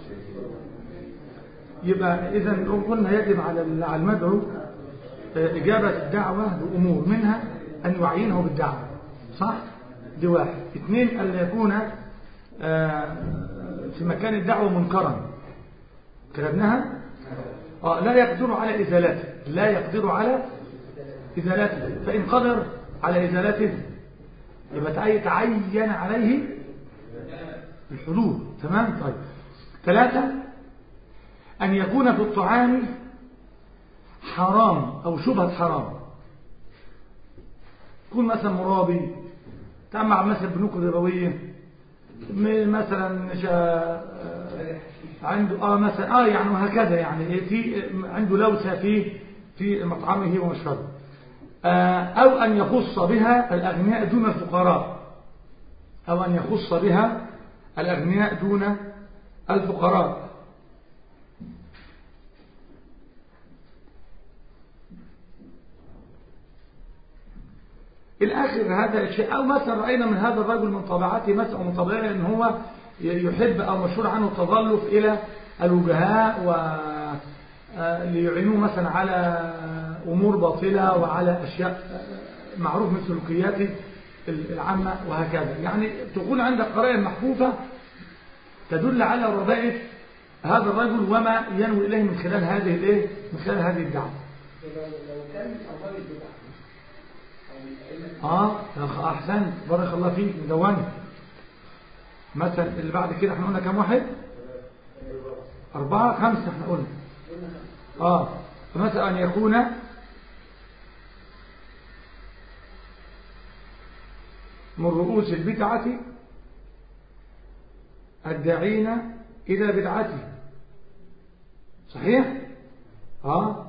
يبقى إذا قلنا يجب على على المدعو إجابة الدعوة بأمور منها أن يعينه بالدعوة صح؟ دي واحد اثنين أن يكون في مكان الدعوة منكرا كتبناها آه لا يقدر على إزالته لا يقدر على إزالته فإن قدر على إزالته يبقى تعين عليه الحضور تمام طيب ثلاثة أن يكون في الطعام حرام أو شبهة حرام يكون مثلا مرابي تعمل مثلا بنوك الربوية مثلا شا... عنده اه مثلا اه يعني وهكذا يعني في عنده لوثه في في مطعمه ومشربه آه او ان يخص بها الاغنياء دون الفقراء او ان يخص بها الاغنياء دون الفقراء الآخر هذا الشيء أو مثلا رأينا من هذا الرجل من طبيعته مثلا ومن طبيعته أن هو يحب أو مشهور عنه التظلف إلى الوجهاء و ليعينوه مثلا على أمور باطلة وعلى أشياء معروف من سلوكياته العامة وهكذا يعني تكون عندك قرائن محفوفة تدل على رذائف هذا الرجل وما ينوي إليه من خلال هذه الايه من خلال هذه الدعوة لو كان أمر البدع اه احسنت بارك الله فيك مدوني مثلا اللي بعد كده احنا قلنا كام واحد أربعة خمسة احنا قلنا اه فمثلا أن يكون من رؤوس البدعة الداعين إلى بدعته صحيح اه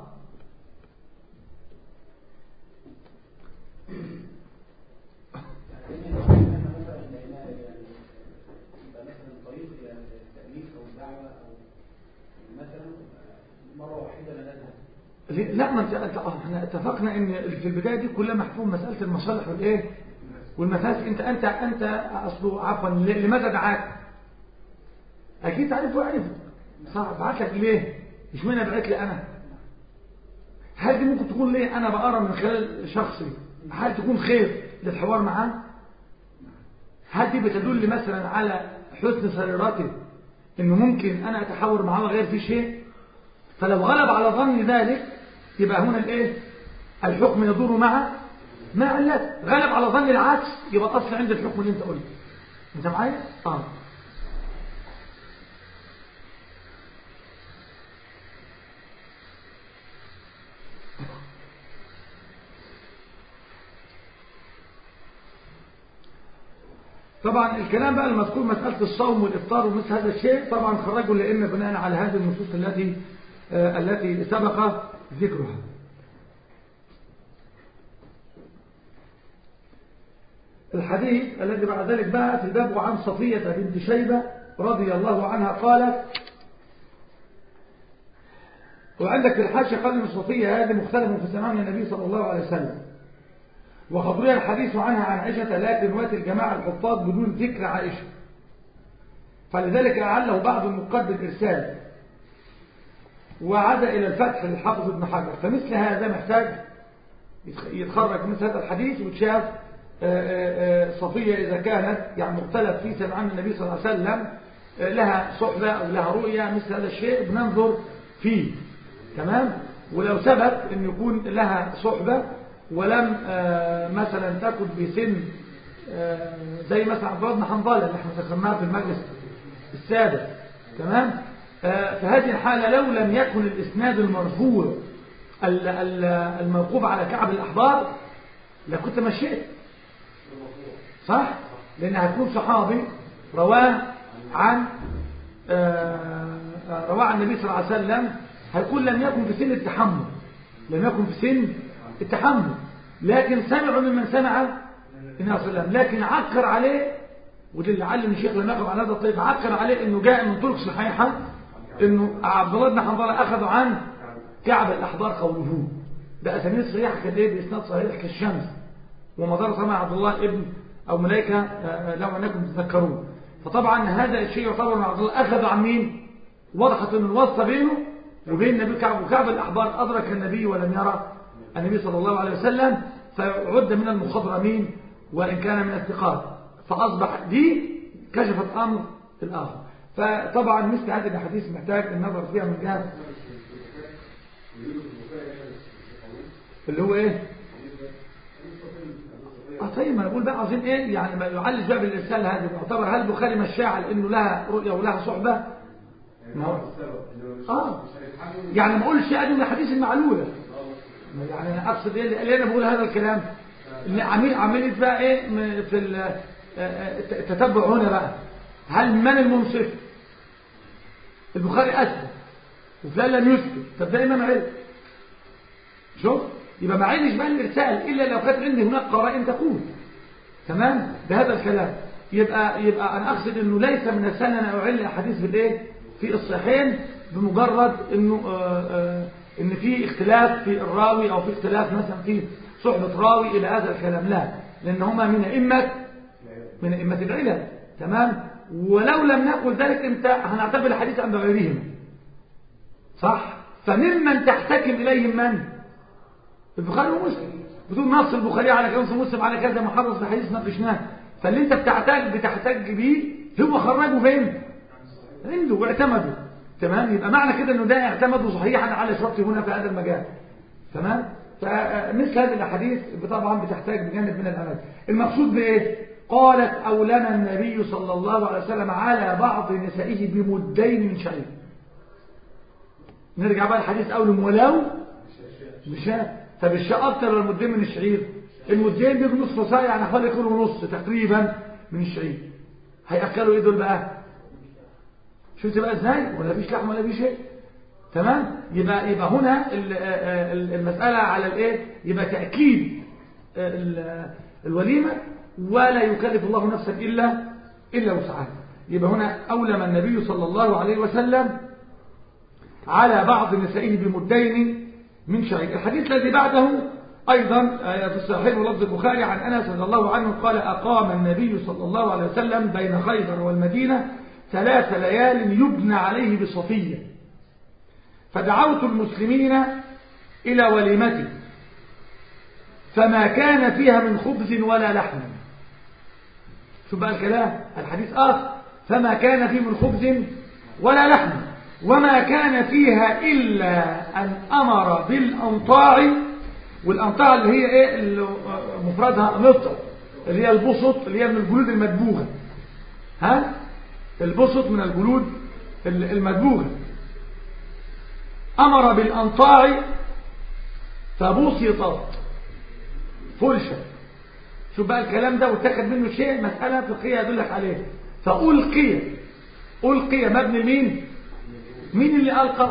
لا ما انت احنا اتفقنا ان في البدايه دي كلها محفوظ مساله المصالح والايه والمفاسد انت انت انت اصله عفوا لماذا دعاك اكيد تعرفه ويعرفه صح بعت لك ليه مش معنى بعت لي انا هل دي ممكن تكون ليه انا بقرا من خلال شخصي هل تكون خير للحوار معاه هل دي بتدل مثلا على حسن سريرته انه ممكن انا اتحاور معاه وغير في شيء فلو غلب على ظن ذلك يبقى هنا الايه الحكم يدور مع مع علته غلب على ظن العكس يبقى الاصل عند الحكم اللي انت قلته انت معايا اه طبعا الكلام بقى المذكور مسألة الصوم والإفطار ومثل هذا الشيء طبعا خرجوا الأئمة بناء على هذه النصوص التي آه التي سبق ذكرها الحديث الذي بعد ذلك بقى في الباب عن صفية بنت شيبة رضي الله عنها قالت وعندك في الحاشية قال من صفية هذه مختلف في زمان النبي صلى الله عليه وسلم وقد روي الحديث عنها عن عائشة لكن رواية الجماعة الحفاظ بدون ذكر عائشة فلذلك لعله بعض النقاد بالإرسال وعاد إلى الفتح للحافظ ابن حجر فمثل هذا محتاج يتخرج مثل هذا الحديث وتشاف صفية إذا كانت يعني مختلف في سمعان النبي صلى الله عليه وسلم لها صحبة أو لها رؤية مثل هذا الشيء بننظر فيه تمام ولو ثبت أن يكون لها صحبة ولم مثلا تكن بسن زي مثلا عبد الله بن حنظله اللي احنا ذكرناها في المجلس السابق تمام في هذه الحالة لو لم يكن الإسناد المرفوع الموقوف على كعب الأحبار لكنت مشيت صح؟ لأن هتكون صحابي رواه عن رواه عن النبي صلى الله عليه وسلم هيكون لم يكن في سن التحمل لم يكن في سن التحمل لكن سمعوا ممن سمع النبي صلى الله عليه وسلم لكن عكر عليه وده اللي علم الشيخ لما يقف على هذا الطريق عكر عليه انه جاء من طرق صحيحه انه عبد الله بن حنظله اخذوا عن كعب الاحبار قوله ده اسانيد صحيحه كده ايه باسناد صحيح كالشمس ومدار سمع عبد الله ابن او ملائكه لو انكم تتذكرون فطبعا هذا الشيء يعتبر من عبد الله اخذوا عن مين وضحت ان الوصفه بينه وبين النبي كعب وكعب الاحبار ادرك النبي ولم يرى النبي صلى الله عليه وسلم فعد من المخضرمين وان كان من الثقات فاصبح دي كشفت امر الاخر فطبعا مثل هذه الاحاديث محتاج النظر فيها من جهه اللي هو ايه اه طيب ما انا بقول بقى عاوزين ايه يعني ما يعالج بقى بالارسال هذا يعتبر هل البخاري مشاه على انه لها رؤيه ولها صحبه ما هو اه يعني ما اقولش ادي من الحديث المعلوله يعني انا اقصد ايه اللي انا بقول هذا الكلام اللي عميل عمليه بقى ايه م- في ال- آه، آه، التتبع هنا بقى هل من المنصف البخاري اثبت وفلان لم يثبت طب ده امام علم شوف يبقى ما عينش بقى الارسال الا لو كانت عندي هناك قرائن تقول تمام بهذا الكلام يبقى يبقى انا اقصد انه ليس من السنه ان اعل احاديث بالايه في الصحيحين بمجرد انه آه، آه، ان في اختلاف في الراوي او في اختلاف مثلا في صحبه راوي الى هذا الكلام لا لان هما من ائمه من ائمه العلل تمام ولو لم نقل ذلك انت هنعتبر الحديث عند غيرهم صح فممن تحتكم اليهم من البخاري ومسلم بدون نص البخاري على كذا مسلم على كذا محرص بحديث ناقشناه فاللي انت بتحتاج بتحتاج بيه هو خرجه فين عنده واعتمدوا تمام يبقى معنى كده انه ده اعتمدوا صحيحا على شرطي هنا في هذا المجال تمام فمثل هذه الاحاديث طبعا بتحتاج بجانب من العنايه المقصود بايه قالت اولنا النبي صلى الله عليه وسلم على بعض نسائه بمدين من شعير نرجع بقى الحديث اول ولو بشاء طب الشاء اكتر ولا المدين من الشعير المدين بيجوا نصف ساعه يعني حوالي كيلو ونص تقريبا من الشعير هياكلوا ايه دول بقى شفت بقى ازاي ولا فيش لحم ولا في شيء تمام يبقى يبقى هنا ال- آه، ال- المساله على الايه يبقى تاكيد ال- الوليمه ولا يكلف الله نفسا الا الا وسعها يبقى هنا اولم النبي صلى الله عليه وسلم على بعض نسائه بمدين من شعير الحديث الذي بعده أيضا آه، في الصحيح ولفظ البخاري عن أنس رضي الله عنه قال أقام النبي صلى الله عليه وسلم بين خيبر والمدينة ثلاث ليال يبنى عليه بصفية فدعوت المسلمين إلى وليمته فما كان فيها من خبز ولا لحم شوف بقى الكلام الحديث آخر فما كان فيه من خبز ولا لحم وما كان فيها إلا أن أمر بالأنطاع والأنطاع اللي هي إيه اللي مفردها نطع اللي هي البسط اللي هي من الجلود المدبوغة ها البسط من الجلود المدبوغة أمر بالأنطاع فبسطت فلشة شوف بقى الكلام ده واتخذ منه شيء مسألة فقهية يدلك عليه فألقي ألقي مبني مين مين اللي ألقى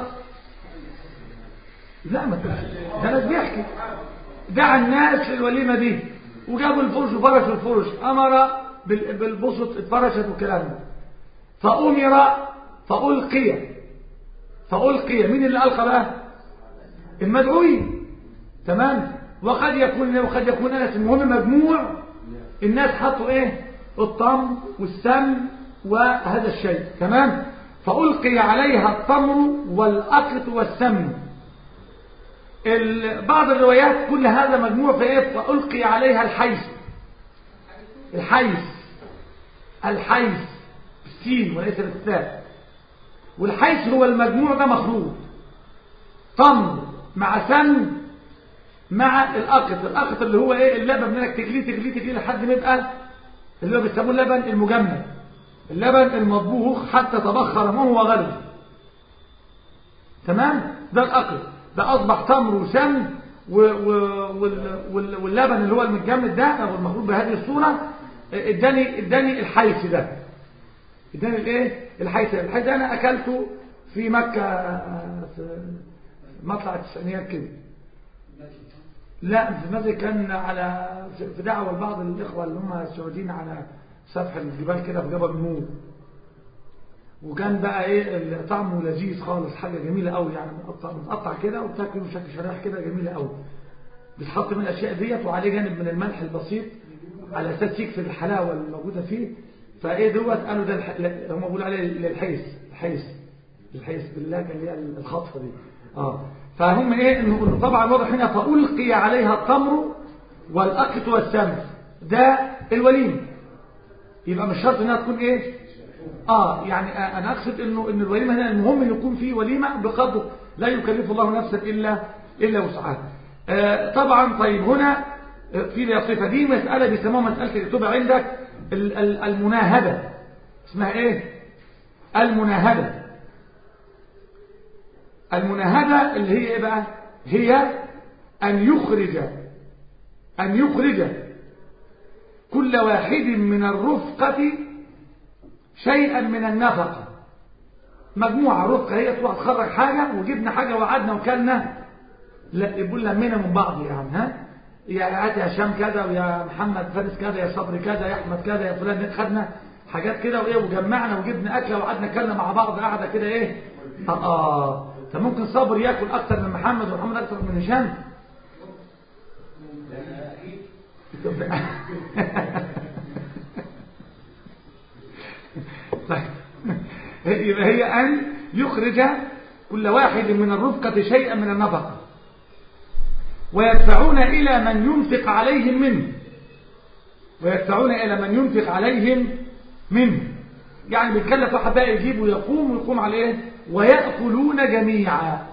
لا ما تقولش ده ناس بيحكي دعا الناس للوليمة دي وجابوا الفرش وفرشوا الفرش أمر بال- بالبسط اتفرشت والكلام ده فأمر فألقي فألقي مين اللي ألقى بقى المدعوين تمام وقد يكون وقد يكون أنس المهم مجموع الناس حطوا ايه الطم والسم وهذا الشيء تمام فألقي عليها التمر والأقط والسم ال- بعض الروايات كل هذا مجموع في ايه فألقي عليها الحيث الحيث الحيث بالسين وليس بالثاء والحيث هو المجموع ده مخلوط تمر مع سم مع الأقط الأقط اللي هو ايه اللبن منك تجليه تجليه تجليه لحد ما يبقى اللي هو بيسموه اللبن المجمد اللبن المطبوخ حتى تبخر منه وغلي تمام ده الأقط ده أصبح تمر وسم و و وال وال واللبن اللي هو المتجمد ده أو المخلوط بهذه الصورة اداني اداني الحيث ده اداني الايه الحيث ده الحيث ده انا اكلته في مكة في مطلع التسعينيات كده لا في المسجد كان على في دعوة لبعض الإخوة اللي هم السعوديين على سفح الجبال كده في جبل نور وكان بقى ايه طعمه لذيذ خالص حاجة جميلة قوي يعني متقطع, متقطع كده وبتاكله بشكل شرايح كده جميلة قوي بتحط من الأشياء ديت وعليه جانب من الملح البسيط على أساس يكسر الحلاوة الموجودة فيه فايه دوت قالوا ده الح... هم بيقولوا عليه للحيث الحيث الحيث بالله كان ليها الخطفة دي اه فهم ايه انه إنه طبعا واضح هنا فألقي عليها التمر والأقط والسمك ده الوليمة يبقى مش شرط انها تكون ايه اه يعني آه انا اقصد انه ان الوليمه هنا المهم ان يكون في وليمه بقدر لا يكلف الله نفسا الا الا وسعها آه طبعا طيب هنا آه، في لطيفه دي مساله بيسموها مساله الكتب عندك ال- ال- المناهده اسمها ايه المناهده المناهده اللي هي ايه بقى هي ان يخرج ان يخرج كل واحد من الرفقه شيئا من النفقة مجموعة رفقة هي تروح تخرج حاجة وجبنا حاجة وقعدنا وكلنا لا يقول لمينا من بعض يعني ها يا هات يا هشام كذا ويا محمد فارس كذا يا صبري كذا يا احمد كذا يا فلان خدنا حاجات كده وايه وجمعنا وجبنا اكله وقعدنا كلنا مع بعض قاعده كده ايه اه اه طب ممكن صبري ياكل اكتر من محمد ومحمد اكتر من هشام طيب يبقى هي أن يخرج كل واحد من الرفقة شيئا من النفقة ويدفعون إلى من ينفق عليهم منه ويدفعون إلى من ينفق عليهم منه يعني بيتكلف واحد بقى يجيب ويقوم ويقوم عليه ويأكلون جميعا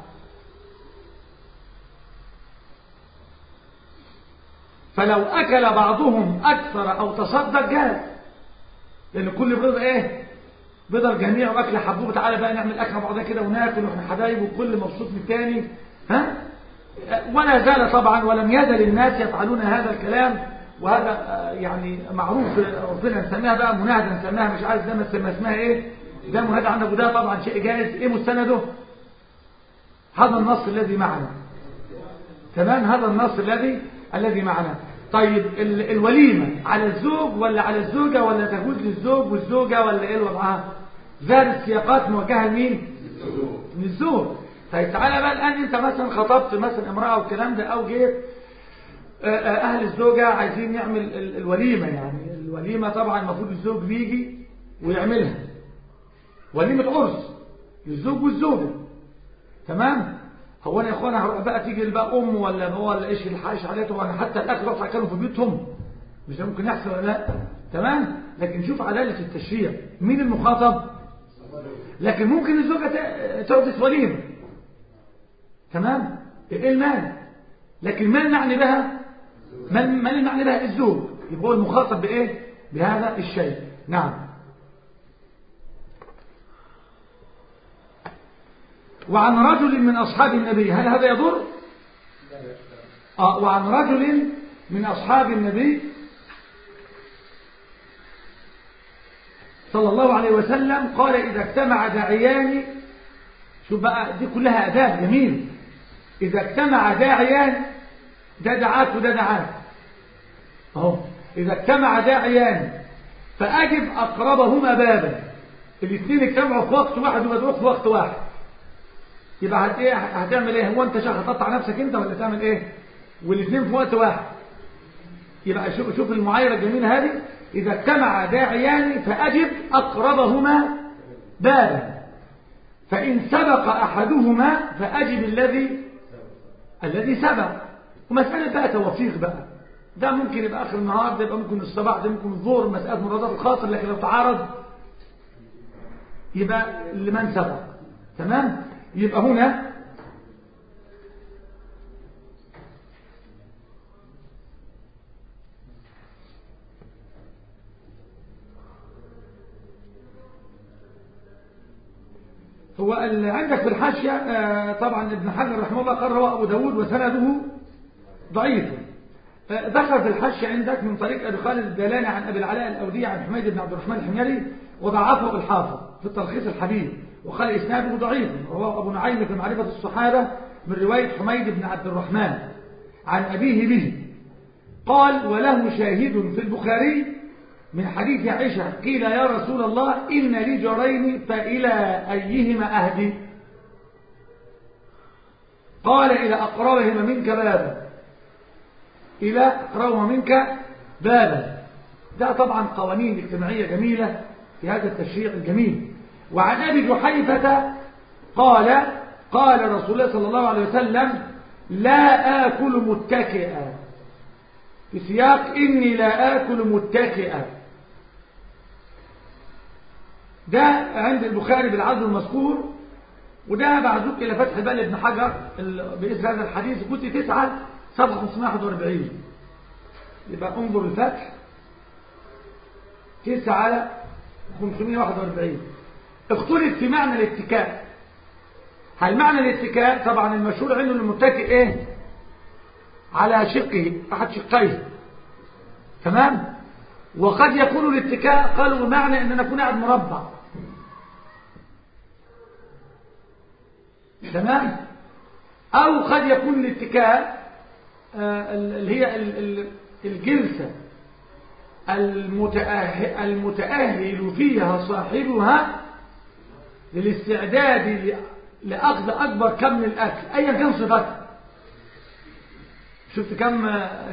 فلو أكل بعضهم أكثر أو تصدق جاز لأن كل بيضة إيه بيضة الجميع وأكل حبوب تعالى بقى نعمل أكل بعضنا كده وناكل وإحنا حبايب وكل مبسوط من التاني ها ولا زال طبعا ولم يزل الناس يفعلون هذا الكلام وهذا آه، يعني معروف ربنا نسميها بقى مناهدة نسميها مش عارف ده ما تسمى اسمها ايه ده مناهدة عندك وده طبعا شيء جائز ايه مستنده هذا النص الذي معنا تمام هذا النص الذي الذي معنا طيب ال- الوليمة على الزوج ولا على الزوجة ولا تجوز للزوج والزوجة ولا ايه وضعها ذات السياقات موجهة لمين للزوج طيب تعالى بقى الآن انت مثلا خطبت مثلا امرأة والكلام ده او جيت آه، آه، اهل الزوجة عايزين يعمل ال- الوليمة يعني الوليمة طبعا المفروض الزوج بيجي ويعملها وليمة عرس للزوج والزوجة تمام هو انا يا اخوانا هروح بقى تيجي بقى ام ولا هو ولا ايش الحاش عليته وانا حتى الاكل اطلع كانوا في بيوتهم مش ده ممكن يحصل ولا لا تمام لكن شوف عداله التشريع مين المخاطب لكن ممكن الزوجه ت- تحدث وليمه تمام ايه المانع لكن ما المعني بها ما ما المعني بها الزوج يبقى هو المخاطب بايه بهذا الشيء نعم وعن رجل من أصحاب النبي هل هذا يضر؟ آه وعن رجل من أصحاب النبي صلى الله عليه وسلم قال إذا اجتمع داعيان شوف بقى دي كلها أداب جميل إذا اجتمع داعيان ده دعاك وده دعاك أهو إذا اجتمع داعيان فأجب أقربهما بابا الاثنين اجتمعوا في وقت واحد ويدعوك في وقت واحد يبقى هت ايه هتعمل ايه هو انت شا هتقطع نفسك انت ولا تعمل ايه والاثنين في وقت واحد يبقى شوف شوف المعايره الجميله هذه اذا اجتمع داعيان فاجب اقربهما بابا فان سبق احدهما فاجب الذي الذي سبق ومساله بقى توفيق بقى ده ممكن يبقى اخر النهار ده يبقى ممكن الصباح ده ممكن الظهر مساله مرادات الخاطر لكن لو تعارض يبقى لمن سبق تمام يبقى هنا هو ال- عندك في الحاشية آه، طبعا ابن حجر رحمه الله قال رواه أبو داود وسنده ضعيف آه، ذكر في الحاشية عندك من طريق أبي خالد الدلاني عن أبي العلاء الأودي عن حميد بن عبد الرحمن الحميري وضعفه الحافظ في التلخيص الحبيب وقال إسناده ضعيف رواه أبو نعيم في معرفة الصحابة من رواية حميد بن عبد الرحمن عن أبيه به قال وله شاهد في البخاري من حديث عائشة قيل يا رسول الله إن لي جارين فإلى أيهما أهدي قال إلى أقربهما منك بابا إلى أقربهما منك بابا ده طبعا قوانين اجتماعية جميلة في هذا التشريع الجميل وعن أبي جحيفة قال قال رسول الله صلى الله عليه وسلم لا آكل متكئا في سياق إني لا آكل متكئا ده عند البخاري بالعزو المذكور وده بعزوك إلى فتح بال ابن حجر بإذن هذا الحديث جزء 9 صفحة 541 يبقى انظر الفتح 9 541 اختلف في معنى الاتكاء هل معنى الاتكاء طبعا المشهور عنه المتكئ ايه على شقه احد شقيه تمام وقد يكون الاتكاء قالوا بمعنى ان انا اكون قاعد مربع تمام او قد يكون الاتكاء آه اللي هي الجلسه المتأهل, المتأهل فيها صاحبها للاستعداد لأخذ أكبر كم من الأكل أيا كان صفته شفت كم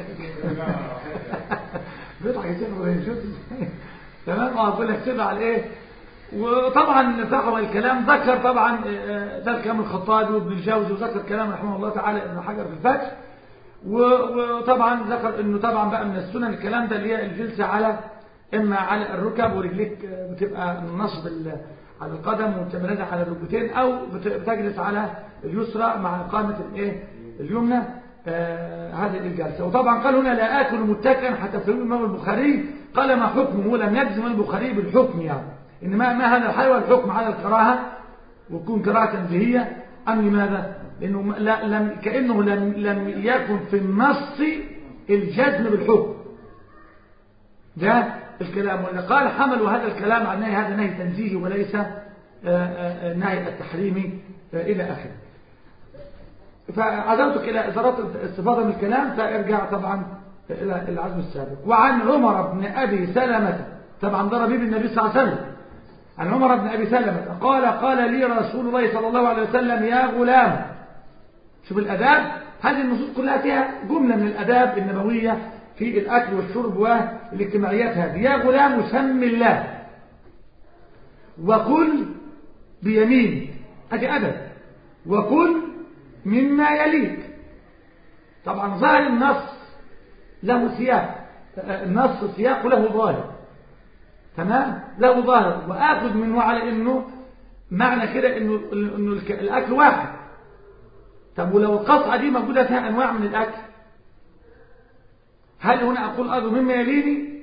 بيضحك يا شيخ شفت تمام اه بقول لك سبع على ايه وطبعا فحوى الكلام ذكر طبعا ده الكلام الخطابي وابن الجوزي وذكر كلام رحمه الله تعالى ابن حجر في الفتح وطبعا ذكر انه طبعا بقى من السنن الكلام ده اللي هي الجلسه على اما على الركب ورجليك بتبقى نصب على القدم وتمرنها على الركبتين او بتجلس على اليسرى مع اقامه الايه اليمنى آه هذه الجلسه وطبعا قال هنا لا اكل متكئا حتى في الامام البخاري قال ما حكمه لم يجزم البخاري بالحكم يعني انما ما هذا الحال والحكم على الكراهه وتكون كراهه تنزيهيه ام لماذا لانه لا لم كانه لم لم يكن في النص الجزم بالحكم ده الكلام واللي قال حملوا هذا الكلام عن نهي هذا نهي تنزيهي وليس نهي التحريمي الى اخره فعزمتك الى اثارات استفاضه من الكلام فارجع طبعا الى العزم السابق وعن عمر بن ابي سلمه طبعا ده ربيب النبي صلى الله عليه وسلم عن عمر بن ابي سلمه قال قال لي رسول الله صلى الله عليه وسلم يا غلام شوف الاداب هذه النصوص كلها فيها جمله من الاداب النبويه في الاكل والشرب والاجتماعيات هذه يا غلام سم الله وكل بيمين ادي ادب وكل مما يليك طبعا ظاهر النص له سياق النص سياق له ظاهر تمام له ظاهر واخذ منه على انه معنى كده انه انه الاكل واحد طب ولو القطعه دي موجوده فيها انواع من الاكل هل هنا اقول ارض مما يليني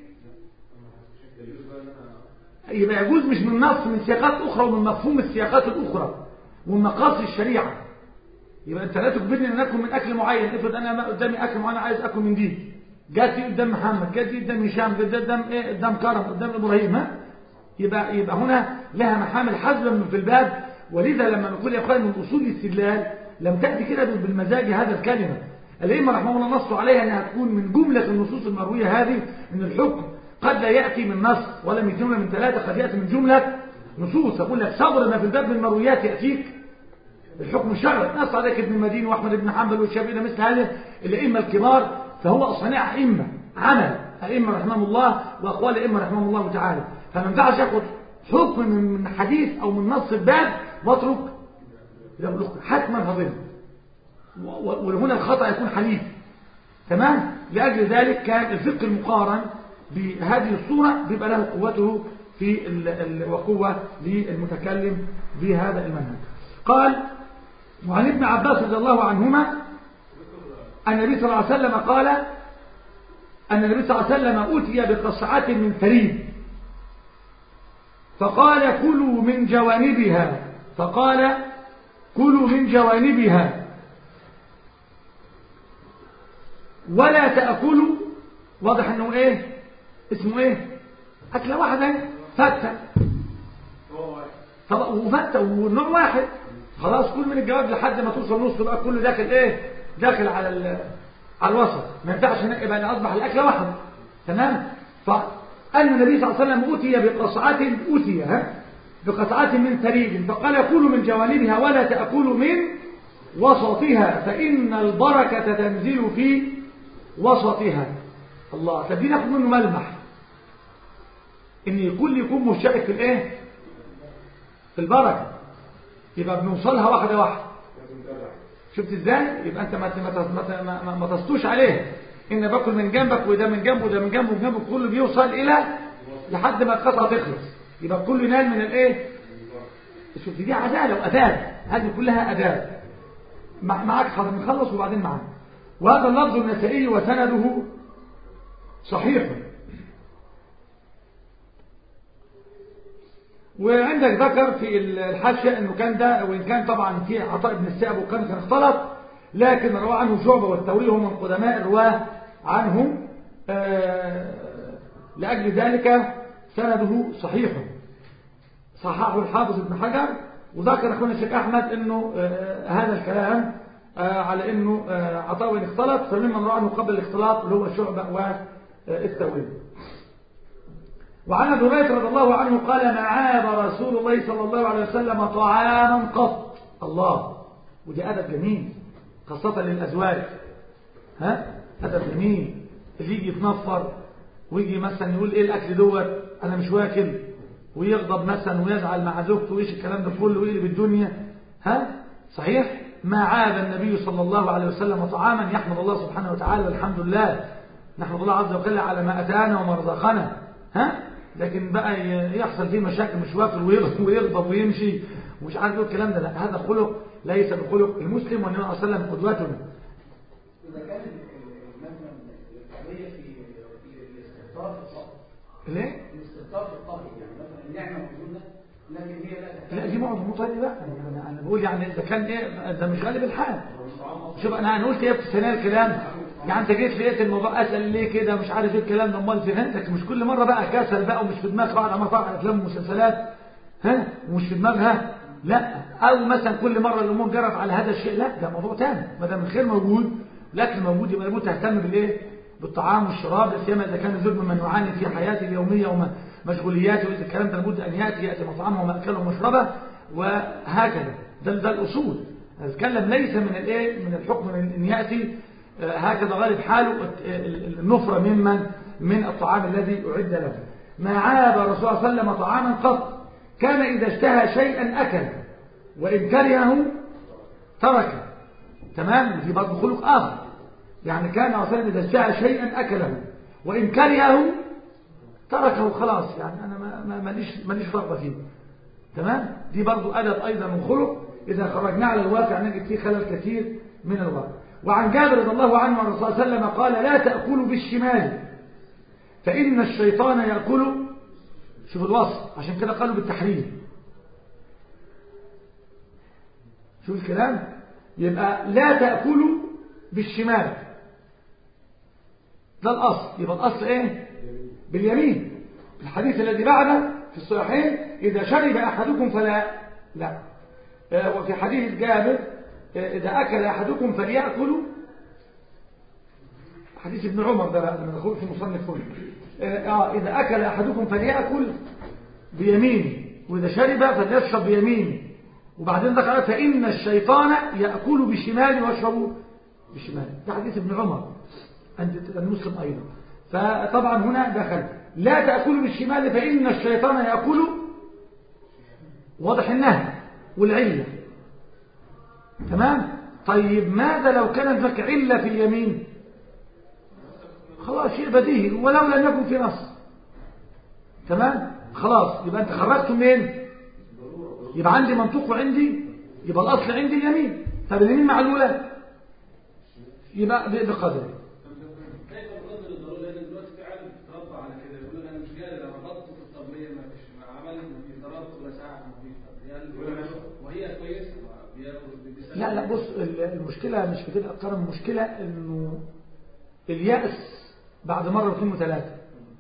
يبقى يجوز مش من نص من سياقات اخرى ومن مفهوم السياقات الاخرى ومن مقاصد الشريعه يبقى انت لا تجبرني ان اكل من اكل معين افرض انا ما قدامي اكل معين عايز اكل من دي جات لي قدام محمد جات لي قدام هشام جات لي قدام ايه قدام كرم قدام ابراهيم ها يبقى يبقى هنا لها محامل حسبا في الباب ولذا لما نقول يا اخوان من اصول الاستدلال لم تاتي كده بالمزاج هذا الكلمه الائمه رحمه الله نصوا عليها انها تكون من جمله النصوص المرويه هذه ان الحكم قد لا ياتي من نص ولا من جمله من ثلاثه قد ياتي من جمله نصوص اقول لك صبر ما في الباب من المرويات ياتيك الحكم الشرعي نص عليك ابن المديني واحمد بن حنبل والشافعي مثل هذه الائمه الكبار فهو صانع ائمه عمل ائمه رحمهم الله واقوال ائمه رحمهم الله تعالى فما ينفعش ياخد حكم من حديث او من نص الباب واترك حتما هضم وهنا الخطا يكون حليف تمام لاجل ذلك كان الفقه المقارن بهذه الصوره بيبقى له قوته في ال ال وقوه للمتكلم بهذا المنهج قال وعن ابن عباس رضي الله عنهما أن النبي صلى الله عليه وسلم قال أن النبي صلى الله عليه وسلم أتي بقصعة من ثريد فقال كلوا من جوانبها فقال كلوا من جوانبها ولا تأكلوا واضح أنه إيه اسمه إيه أكلة واحدة فتة وفتة ونوع واحد خلاص كل من الجواب لحد ما توصل نص بقى كله داخل ايه داخل على على الوسط ما ينفعش يبقى اصبح الاكله واحده تمام فان النبي صلى الله عليه وسلم اتي بقصعه اتي ها بقطعه من ثريد فقال كلوا من جوانبها ولا تاكلوا من وسطها فان البركه تنزل في وسطها الله طب دي ناخد منه ملمح ان الكل يكون مشترك في الايه في البركه يبقى بنوصلها واحدة واحدة شفت ازاي يبقى انت ما ما ما ما, ما, ما تسطوش عليه ان باكل من جنبك وده من جنبه وده من جنبه ومن جنبه كله بيوصل الى لحد ما القطعه تخلص يبقى كله ينال من الايه شوف دي عداله واداب هذه كلها اداب مع- معاك حاضر نخلص وبعدين معانا وهذا اللفظ النسائي وسنده صحيح وعندك ذكر في الحاشية انه كان ده وان كان طبعا في عطاء بن السائب وكان كان اختلط لكن روى عنه شعبة والثوري هم من قدماء الرواه عنه آه، لأجل ذلك سنده صحيح صححه الحافظ ابن حجر وذكر اخونا الشيخ احمد انه آه، هذا الكلام آه، على انه آه، عطاء وان اختلط فممن روى عنه قبل الاختلاط اللي هو شعبة والثوري وعن ابي هريره رضي الله عنه قال ما عاب رسول الله صلى الله عليه وسلم طعاما قط الله ودي ادب جميل خاصه للازواج ها ادب جميل اللي يجي يتنفر ويجي مثلا يقول ايه الاكل دوت انا مش واكل ويغضب مثلا ويزعل مع زوجته وايش الكلام ده كله ويقلب الدنيا ها صحيح ما عاب النبي صلى الله عليه وسلم طعاما يحمد الله سبحانه وتعالى والحمد لله نحمد الله عز وجل على ما اتانا وما رزقنا ها لكن بقى ي- يحصل فيه مشاكل مش واكل ويغضب ويغضب ويمشي ومش عارف ايه الكلام ده لا هذا خلق ليس بخلق المسلم والنبي صلى الله عليه وسلم قدوتنا إذا كان مثلا القضية في في الاستهتار في الطهر ليه؟ الاستهتار في الطهر يعني مثلا النعمة موجودة لكن هي لا تحتاج لا دي معظم مطالب بقى يعني انا بقول يعني اذا كان ايه ده مش غالب الحال شوف انا انا قلت ايه في ثانيه الكلام يعني انت جيت لقيت الموضوع اسال ليه كده مش عارف ايه الكلام ده امال فهمتك مش كل مره بقى كسل بقى ومش في دماغك قاعده ما على افلام ومسلسلات ها ومش في دماغها لا او مثلا كل مره الامور جرت على هذا الشيء لا ده موضوع تاني ما دام الخير موجود الاكل موجود يبقى لابد تهتم بالايه بالطعام والشراب لا سيما اذا كان الزوج ممن يعاني في حياته اليوميه ومشغولياته واذا الكلام ده لابد ان ياتي ياتي مطعمه وماكله ومشربه وهكذا ده ده الاصول نتكلم ليس من الايه من الحكم ان ياتي آه، هكذا غالب حاله آه، النفرة ممن من الطعام الذي أعد له ما عاب رسول الله صلى الله عليه وسلم طعاما قط كان إذا اشتهى شيئا أكل وإن كرهه تركه تمام ودي برضه خلق آخر يعني كان رسول الله صلى الله عليه وسلم إذا اشتهى شيئا أكله وإن كرهه تركه خلاص يعني أنا ما- ما ماليش ماليش رغبة فيه تمام دي برضو أدب أيضا وخلق إذا خرجنا على الواقع نجد فيه خلل كثير من الواقع وعن جابر رضي الله عنه عن الرسول صلى الله عليه وسلم قال لا تأكلوا بالشمال فإن الشيطان يأكل شوف الوصف عشان كده قالوا بالتحريم شوف الكلام يبقى لا تأكلوا بالشمال ده الأصل يبقى الأصل إيه باليمين الحديث الذي بعده في الصحيحين إذا شرب أحدكم فلا لا آه، وفي حديث جابر آه، إذا أكل أحدكم فليأكل حديث ابن عمر ده بقى لما نقول في مصنف هنا آه، آه، إذا أكل أحدكم فليأكل بيمينه وإذا شرب فليشرب بيمينه وبعدين ذكر فإن الشيطان يأكل بشماله ويشرب بشماله ده حديث ابن عمر عند المسلم أيضا فطبعا هنا دخل لا تأكلوا بالشمال فإن الشيطان يأكل واضح النهي والعلة تمام طيب ماذا لو كانت لك علة في اليمين خلاص شيء بديهي ولو لم يكن في نص تمام خلاص يبقى انت خرجت منين يبقى عندي منطوق وعندي يبقى الاصل عندي اليمين طب اليمين معلوله يبقى ب- بقدره كيف نقدر الضروره لان دلوقتي في عالم بتتربى على كده يقول لك انا مش قادر انا ربطت في الطبليه ما فيش ما عملت ما فيش ضربت ولا ساعه ما فيش طب يعني وهي كويسه ما بياكل بيسلم. لا لا بص ال- المشكلة مش في كده أكتر المشكلة إنه اليأس بعد مرة واثنين وثلاثة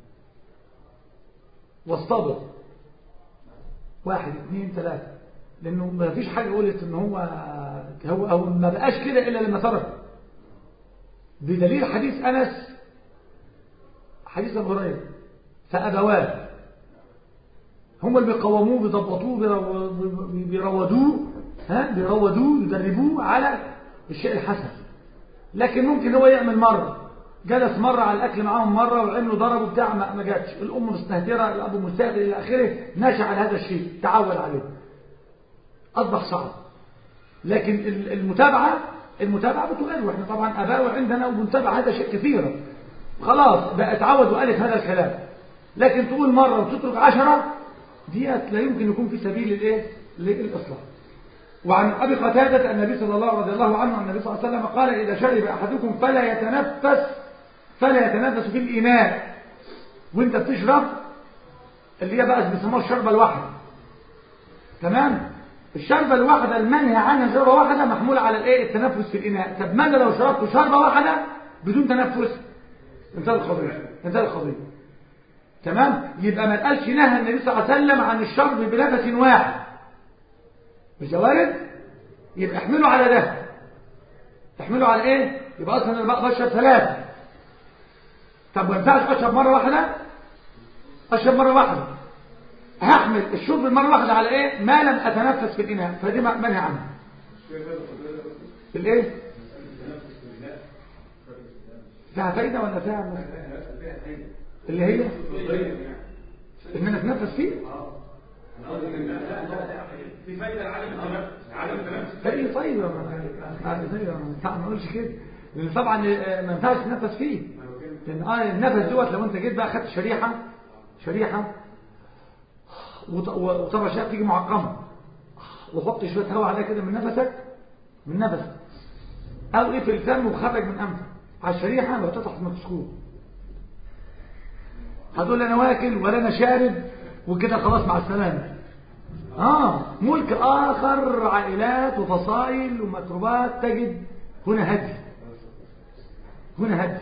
واصطبر واحد اثنين ثلاثة لأنه ما فيش حاجة قلت إن هو هو أو ما بقاش كده إلا لما ترك بدليل حديث أنس حديث أبو هريرة فأبواه هم اللي بيقوموه بيضبطوه بيرو- بي- بيروضوه ها بيروضوه يدربوه على الشيء الحسن لكن ممكن هو يعمل مرة جلس مرة على الأكل معاهم مرة وعملوا ضربوا بتاع ما ما جاتش الأم مستهترة الأب مستهتر إلى آخره نشأ على هذا الشيء تعود عليه اصبح صعب لكن ال- المتابعه المتابعه بتغير واحنا طبعا اباء عندنا وبنتابع هذا شيء كثيرا خلاص بقى اتعود والف هذا الكلام لكن تقول مره وتترك عشرة ديت لا يمكن يكون في سبيل الايه للاصلاح وعن ابي قتاده النبي صلى الله رضي الله عنه النبي صلى الله عليه وسلم قال اذا شرب احدكم فلا يتنفس فلا يتنفس في الاناء وانت بتشرب اللي هي بقى بيسموها الشربه الواحده تمام الشربه الواحده المنهي عنها شربه واحده محموله على الايه التنفس في الاناء طب ماذا لو شربت شربه واحده بدون تنفس انتهى القضيه انتهى القضيه تمام يبقى ما تقالش نهى النبي صلى الله عليه وسلم عن الشرب بنفس واحد مش ده وارد يبقى احمله على ده احمله على ايه يبقى اصلا انا بقى بشرب ثلاثه طب ما ينفعش اشرب مره واحده اشرب مره واحده هحمل الشرب المره واحده على ايه ما لم اتنفس في الاناء فدي منهي عنها الايه فيها فايده ولا فيها اللي هي ان انا اتنفس فيه في فايده لعدم التنفس عدم التنفس اي طيب يعني طيب ما نقولش كده لان طبعا ما ينفعش تتنفس فيه لان اه النفس دوت لو انت جيت بقى خدت شريحه شريحه وط- وطبعا شريحه تيجي معقمه وحط شويه هواء عليها كده من نفسك من نفسك او ايه في الفم وخرج من انفك على الشريحه لو تحت الميكروسكوب هتقول انا واكل ولا انا شارب وكده خلاص مع السلامه اه ملك اخر عائلات وفصائل وميكروبات تجد هنا هدي هنا هدي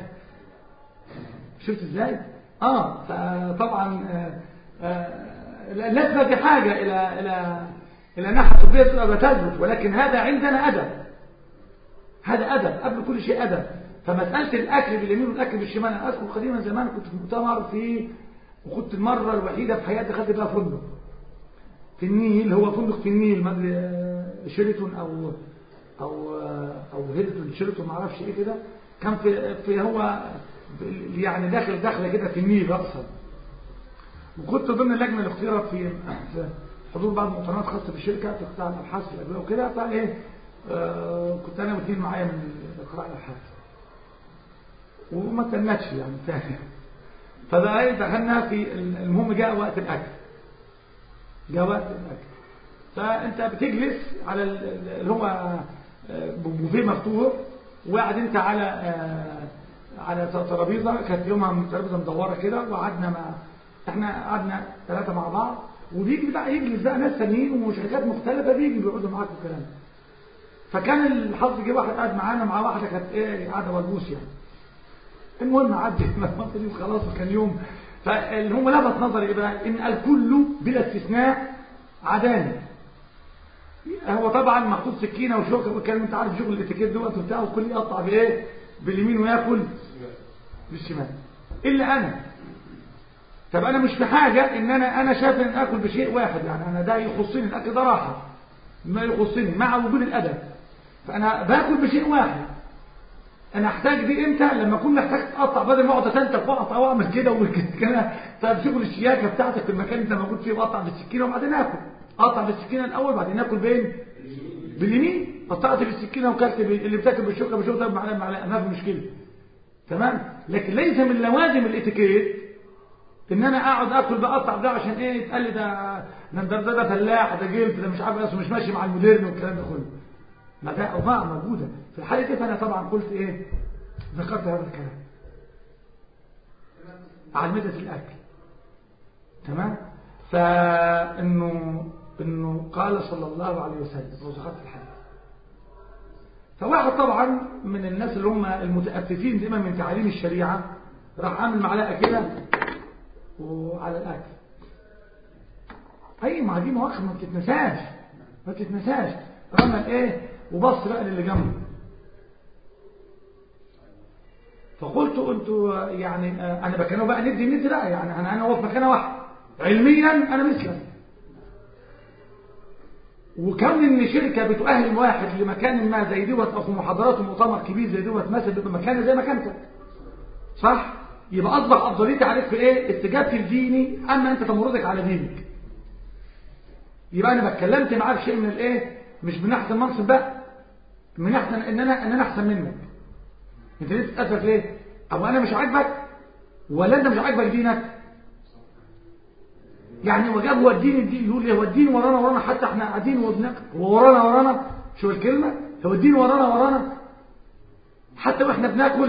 شفت ازاي اه فطبعا آه آه لازم في حاجه الى الى الى ناحيه طبيه تبقى بتثبت ولكن هذا عندنا ادب هذا ادب قبل كل شيء ادب فمساله الاكل باليمين والاكل بالشمال انا اذكر قديما زمان كنت في مؤتمر في وكنت المره الوحيده في حياتي دخلت بقى فندق في النيل هو فندق في النيل ما ادري آه، شيراتون او او آه، او هيلتون شيراتون ما اعرفش ايه كده كان في في هو في- يعني داخل داخله كده في النيل راسا وكنت ضمن اللجنه اللي اختيرت في في حضور بعض المؤتمرات خاصه بالشركه في قطاع الابحاث في الادويه وكده فايه آه، كنت انا واثنين معايا من قطاع الابحاث وما تنتش يعني ثاني فبقى ايه دخلنا في المهم جاء وقت الاكل جاء وقت الاكل فانت بتجلس على ال- ال- اللي هو آه، بوفيه مفتوح وقاعد انت على آه، على ترابيزه كانت يومها ترابيزه مدوره كده وقعدنا مع احنا قعدنا ثلاثه مع بعض وبيجي بقى يجلس بقى ناس ثانيين وشركات مختلفه بيجي بيقعدوا معاك والكلام فكان الحظ جه واحد قاعد معانا مع واحده كانت ايه قاعده ولبوس يعني المهم عدت المنطقه دي وخلاص وكان يوم فاللي هم لفت نظري ايه بقى ان الكل بلا استثناء عداني هو طبعا محطوط سكينه وشوكه والكلام انت عارف شغل الاتيكيت دوت وبتاع والكل يقطع بايه باليمين وياكل بالشمال الا انا طب انا مش في حاجه ان انا انا شايف ان اكل بشيء واحد يعني انا ده يخصني الاكل ده راحه ما يخصني مع وجود الادب فانا باكل بشيء واحد انا احتاج دي امتى لما اكون محتاج اقطع بدل ما اقعد اتنتف واقطع واعمل كده وكده طب شغل الشياكه بتاعتك في المكان اللي انت موجود فيه واقطع بالسكينه وبعدين اكل اقطع بالسكينه الاول بعدين اكل باين باليمين قطعت بالسكينه وكلت بال- اللي بتاكل بالشوكه بالشوكه معلقه معلقه ما في مشكله تمام لكن ليس من لوازم الاتيكيت ان انا اقعد اكل بقطع ده عشان ايه يتقال لي ده ده ده, ده, ده فلاح ده جلد ده مش عارف اصله مش ماشي مع المودرن والكلام ده كله ما ده اوضاع موجوده في الحاله دي فانا طبعا قلت ايه ذكرت هذا الكلام على مدة الاكل تمام فانه انه قال صلى الله عليه وسلم وذكرت الحديث فواحد طبعا من الناس اللي هم المتأففين دائما من تعاليم الشريعة راح عامل معلقة كده وعلى الأكل أي ما دي مواقف ما بتتنساش ما بتتنساش رمى ايه وبص بقى للي جنبه فقلت انتوا يعني آه، انا بكلمه بقى ندي ندي لا يعني انا انا هو في مكانه واحد علميا انا مثلك وكون ان شركه بتؤهل واحد لمكان ما زي دوت او في محاضرات ومؤتمر كبير زي دوت مثلا بيبقى مكانه زي مكانتك صح يبقى اصبح افضليتي عليك في ايه استجابتي لديني اما انت تمردك على دينك يبقى انا اتكلمت معاه بشيء من الايه مش من ناحيه المنصب بقى من ناحيه ان انا ان انا احسن منك انت ليه بتتاسف ليه او انا مش عاجبك ولا انت مش عاجبك دينك يعني هو جاب هو الدين الدين يقول لي هو الدين ورانا ورانا حتى احنا قاعدين وبنك هو ورانا ورانا شو الكلمه هو الدين ورانا ورانا حتى واحنا بناكل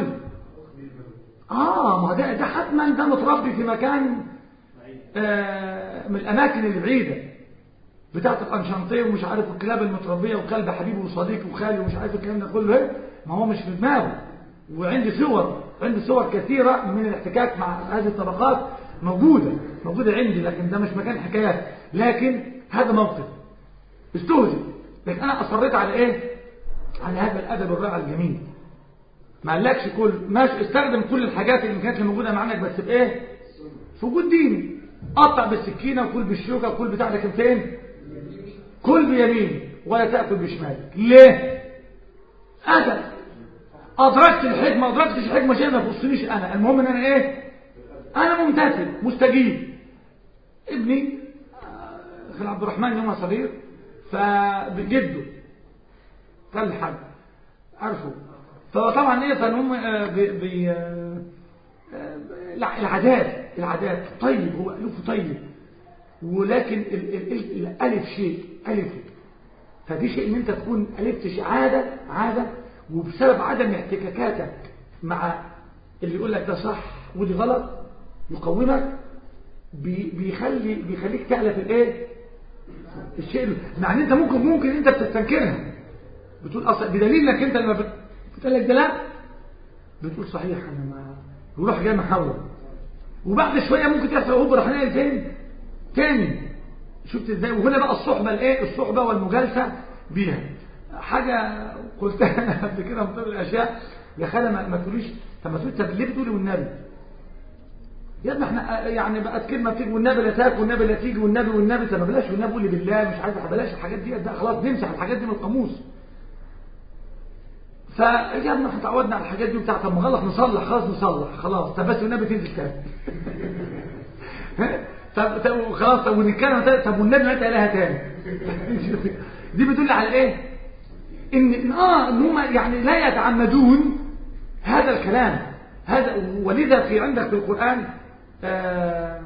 اه ما ده ده حتما ده متربي في مكان آه من الاماكن البعيده بتاعت القنشنطيه ومش عارف الكلاب المتربيه وكلب حبيبي وصديقي وخالي ومش عارف الكلام ده كله ايه ما هو مش في دماغه وعندي صور عندي صور كثيره من الاحتكاك مع هذه الطبقات موجوده موجوده عندي لكن ده مش مكان حكايات لكن هذا موقف استهزئ لكن انا اصريت على ايه على هذا الادب الرائع الجميل ما قالكش كل ماشي استخدم كل الحاجات اللي كانت موجوده معاك بس بايه في وجود ديني قطع بالسكينه وكل بالشوكه وكل بتاع لكن فين كل بيمين ولا تاكل بشمالك ليه ادب ادركت الحكمه ادركتش الحكمه شيء ما يخصنيش انا المهم ان انا ايه انا ممتثل مستجيب ابني خال عبد الرحمن يوم صغير فجده كان الحاج عارفه فطبعا ايه فانهم بي العادات العادات طيب هو الفه طيب ولكن ال ال الالف شيء الف فدي شيء ان انت تكون الفت شيء عاده عاده وبسبب عدم احتكاكاتك مع اللي يقول لك ده صح ودي غلط يقومك بي بيخلي بيخليك تعلف الايه الشيء مع ان انت ممكن ممكن انت بتستنكرها بتقول اصلا بدليل انك انت لما بتقول لك ده لا بتقول صحيح انا ما يروح جاي محاول وبعد شويه ممكن تحصل هوب راح ناقل فين تاني شفت ازاي وهنا بقى الصحبه الايه الصحبه والمجالسه بيها حاجه قلتها قبل كده من ضمن الاشياء يا خاله ما, ما تقوليش طب ما تقولي طب ليه بتقولي والنبي يا ابني احنا يعني بقت كلمه بتيجي والنبي لا تاكل والنبي لا تيجي والنبي والنبي طب بلاش والنبي قولي بالله مش عارف بلاش الحاجات دي ده خلاص نمسح الحاجات دي من القاموس فيا ابني احنا اتعودنا على الحاجات دي بتاع طب ما غلط نصلح خلاص نصلح خلاص طب بس والنبي تنزل تاني طب طب خلاص طب ونتكلم تاني طب والنبي ما اله تاني دي بتدل على ايه ان إن اه ان هم يعني لا يتعمدون هذا الكلام هذا ولذا في عندك في القرآن آه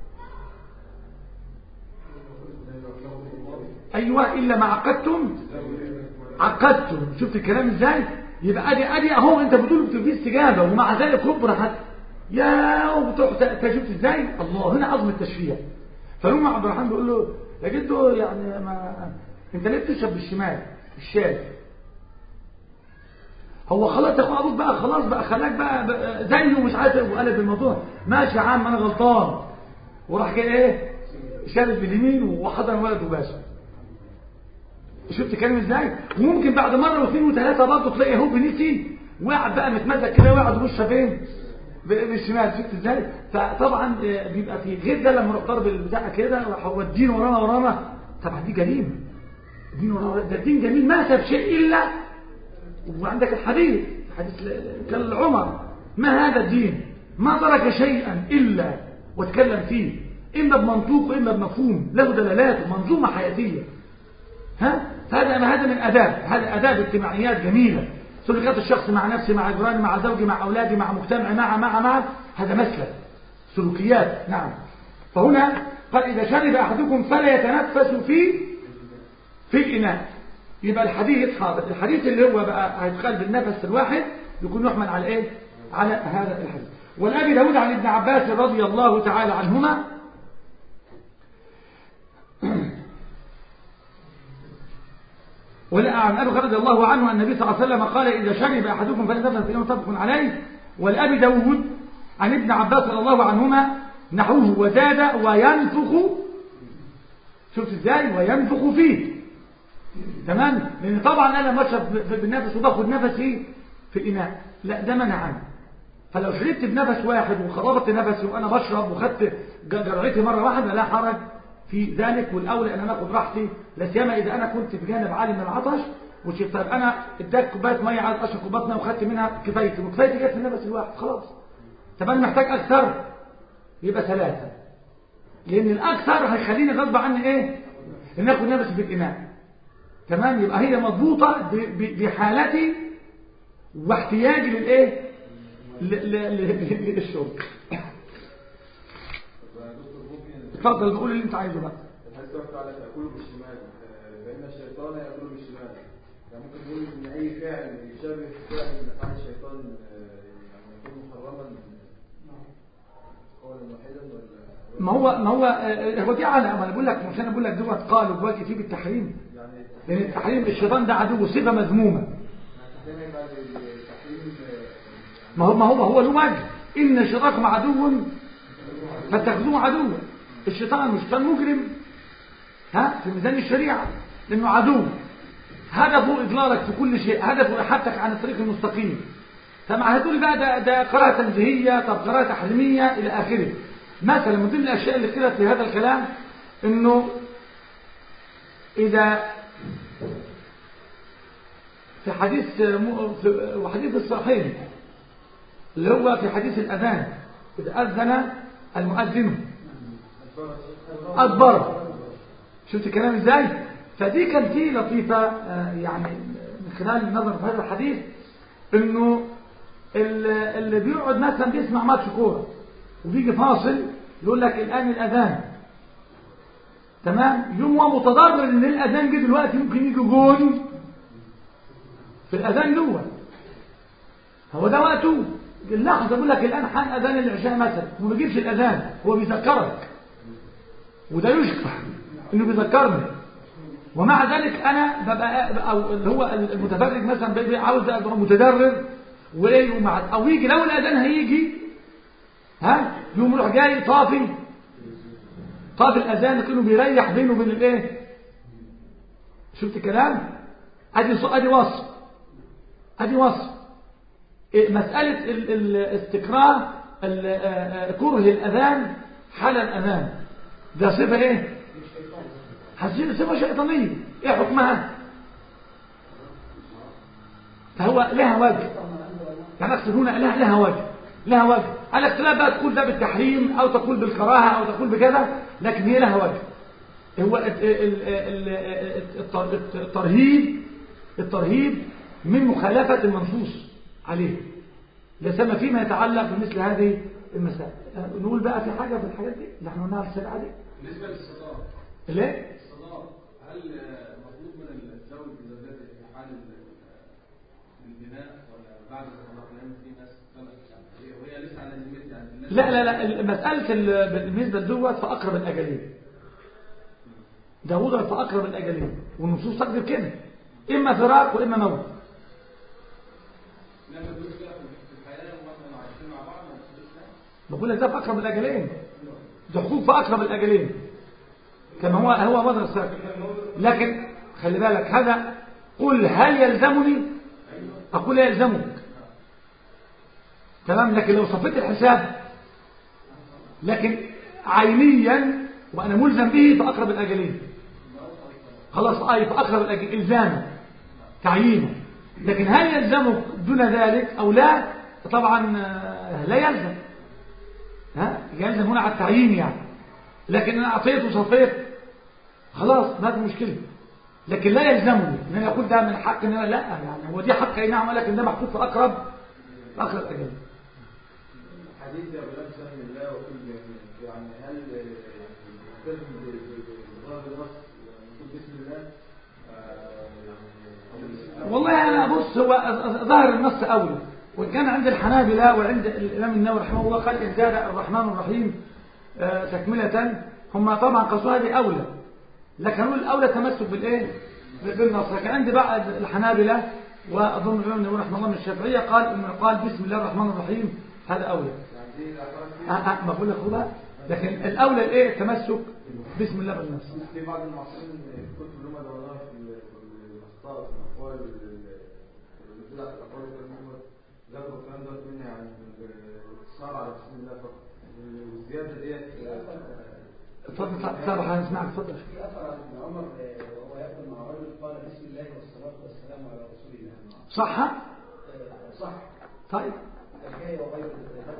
ايوه الا ما عقدتم عقدتم شفت الكلام ازاي يبقى ادي ادي اهو انت بتقول في استجابه ومع ذلك كبر حتى يا وبتروح شفت ازاي الله هنا عظم التشريع فلما عبد الرحمن بيقول له يا جدو يعني ما انت ليه بتشرب بالشمال الشاي هو خلاص يا اخو ابوك بقى خلاص بقى خلاك بقى, بقى زيه ومش عارف وقلب الموضوع ماشي يا عم انا غلطان وراح جاي ايه شارب باليمين وحضن ولد وباشا شفت كلام ازاي وممكن بعد مره واثنين وثلاثه برضه تلاقي هو بنسي وقعد بقى متمزق كده وقعد وشه فين بالشمال شفت ازاي فطبعا بيبقى في غير ده لما نروح ضرب البتاع كده راح هو الدين ورانا ورانا طبعا دي جريمه الدين ورانا ده الدين جميل ما ساب شيء الا وعندك الحديث حديث كان عمر ما هذا الدين ما ترك شيئا الا وتكلم فيه اما بمنطوق واما بمفهوم له دلالات ومنظومه حياتيه ها هذا ما هذا من اداب هذا اداب اجتماعيات جميله سلوكيات الشخص مع نفسه مع جيرانه مع زوجي مع اولادي مع مجتمعي مع مع مع هذا مسلك سلوكيات نعم فهنا قال اذا شرب احدكم فلا يتنفس في في الاناء يبقى الحديث حاضر الحديث اللي هو بقى هيتقال بالنفس الواحد يكون يحمل على ايه على هذا الحديث والابي داود عن ابن عباس رضي الله تعالى عنهما ولا عن ابي رضي الله عنه ان النبي صلى الله عليه وسلم قال اذا شرب احدكم فليتنفس في متفق عليه والابي داود عن ابن عباس رضي الله عنهما نحوه وزاد وينفخ شفت ازاي وينفخ فيه تمام لان طبعا انا بشرب بالنفس وباخد نفسي في الاناء لا ده منع عنه فلو شربت بنفس واحد وخربت نفسي وانا بشرب وخدت جرعتي مره واحده لا حرج في ذلك والاولى ان انا اخد راحتي لا سيما اذا انا كنت في جانب عالي من العطش وشفت طيب انا اداك كوبايه ميه عايز اشرب كوبايه ميه وخدت منها كفايتي وكفايتي جت في النفس الواحد خلاص طب انا محتاج اكثر يبقى ثلاثه لان الاكثر هيخليني غصب عني ايه ان يكون يابس في الاناء تمام يبقى هي مضبوطه ب- ب- بحالتي واحتياجي للايه ل- ل- ل- للشرب دكتور ممكن اتفضل بقول اللي انت عايزه بقى الحديث الله تعالى تأكله بالشمال آه، فإن الشيطان يأكل بالشمال يعني ممكن نقول إن أي فعل يشابه فعل من أفعال الشيطان آه، يعني يكون محرما قولا واحدا ولا ما هو ما هو آه، هو دي على ما انا بقول لك مش انا بقول لك دوت قالوا دلوقتي فيه بالتحريم يعني لان التحريم الشيطان ده عدو صفه مذمومه التحريم يبقى التحريم آه، ما هو ما هو هو له وجه ان شيطانكم عدو فاتخذوه عدوا الشيطان مش شيطان مجرم ها في ميزان الشريعه لانه عدو هدفه اضلالك في كل شيء هدفه احادتك عن الطريق المستقيم طب هتقول بقى ده ده قراءه تنزيهيه طب قراءه تحريميه الى اخره مثلا من ضمن الاشياء اللي كده في هذا الكلام انه اذا في حديث م- في وحديث الصحيحين اللي هو في حديث الأذان إذا أذن المؤذن أدبر شفت الكلام إزاي فدي كان فيه لطيفة آه، يعني من خلال النظر في هذا الحديث إنه ال- اللي بيقعد مثلا بيسمع ماتش كورة وبيجي فاصل يقول لك الآن الأذان تمام يوم هو متضرر إن الأذان جه دلوقتي ممكن يجي جول في الأذان جوه هو ده وقته اللحظة بيقول لك الآن حان أذان العشاء مثلا وما بيجيبش الأذان هو بيذكرك وده يشكر إنه بيذكرني ومع ذلك أنا ببقى أو اللي هو المتفرج مثلا بيبقى عاوز أبقى متضرر وإيه ومع أو يجي لو الأذان هيجي ها يقوم يروح جاي طافي طافي الأذان كأنه بيريح بينه وبين الإيه شفت الكلام ادي ص- ادي وصف ادي وصف إيه، مسألة ال- ال- استكراه ال- آه، آه، كره الأذان حال الأذان ده صفة ايه حسين صفة شيطانية ايه حكمها فهو لها وجه يعني اقصد هنا لها لها وجه لها وجه الاختلاف بقى تقول ده بالتحريم او تقول بالكراهه او تقول بكذا لكن هي لها وجه هو الت- ال- ال- التر- الترهيب الترهيب من مخالفة المنصوص عليه لا سما فيما يتعلق بمثل هذه المسائل أه، نقول بقى في حاجة في الحاجات دي اللي احنا قلناها السبعة دي بالنسبة للصداق ليه؟ الصداق هل آه، مطلوب من الزوج لزوجته في حال ال- البناء ولا بعد الطلاق لأن في ناس طلقت يعني هي- وهي لسه على ذمتها يعني الناس- لا لا لا مسألة ال- بالنسبة لدوت فأقرب الأجلين ده وضع في أقرب الأجلين والنصوص تقدر كده إما فراق وإما موت لما تدوس بقى في الحياة واحنا عايشين مع بعض ما بتصيرش لا بقول لك ده في أقرب الأجلين ده حقوق في أقرب الأجلين كما هو هو مظهر الساكن لكن خلي بالك هذا قل هل يلزمني أقول لا يلزمك تمام لكن لو صفيت الحساب لكن عينيا وأنا ملزم به في أقرب الأجلين خلاص أي في أقرب الأجلين إلزاما تعيينه لكن هل يلزمك دون ذلك أو لا طبعا آه، لا يلزم ها يلزم هنا على التعيين يعني لكن انا اعطيت وصفيت خلاص ما في مشكله لكن لا يلزمني ان انا اقول ده من حق ان انا لا يعني هو دي حق اي نعم ولكن ده محطوط في اقرب في اقرب اجل حديث يا غلام سلم الله وكل جميل يعني هل آه، يعني يلتزم ب- ب- بظاهر النص نقول بسم الله آه، يعني والله انا بص هو ظاهر النص اولى وان كان عند الحنابلة وعند الامام النووي رحمه الله قال ان زاد الرحمن الرحيم آه، تكملة هم طبعا قصوا هذه اولى لكن نقول الاولى تمسك بالايه بالنص لكن عند بعض الحنابلة واظن الامام النووي رحمه الله من الشافعيه قال انه قال بسم الله الرحمن الرحيم هذا اولى يعني دي الأخبار أه أه ما بقول لك هو بقى لكن الاولى الايه التمسك بسم الله بالنص في بعض المعصرين كتب اللي هم دورناها في ال- في الاخطاء في الاقوال اللي طلع في الاقوال اللي هم ذكروا الكلام ده منها يعني الاقتصار على بسم الله فقط والزياده ديت آه، اتفضل صباح هنسمعك اتفضل في اثر عن ابن عمر آه، وهو يقول مع رجل قال بسم الله والصلاه والسلام على رسول الله صح آه، صح طيب الحكايه وغير ذكر في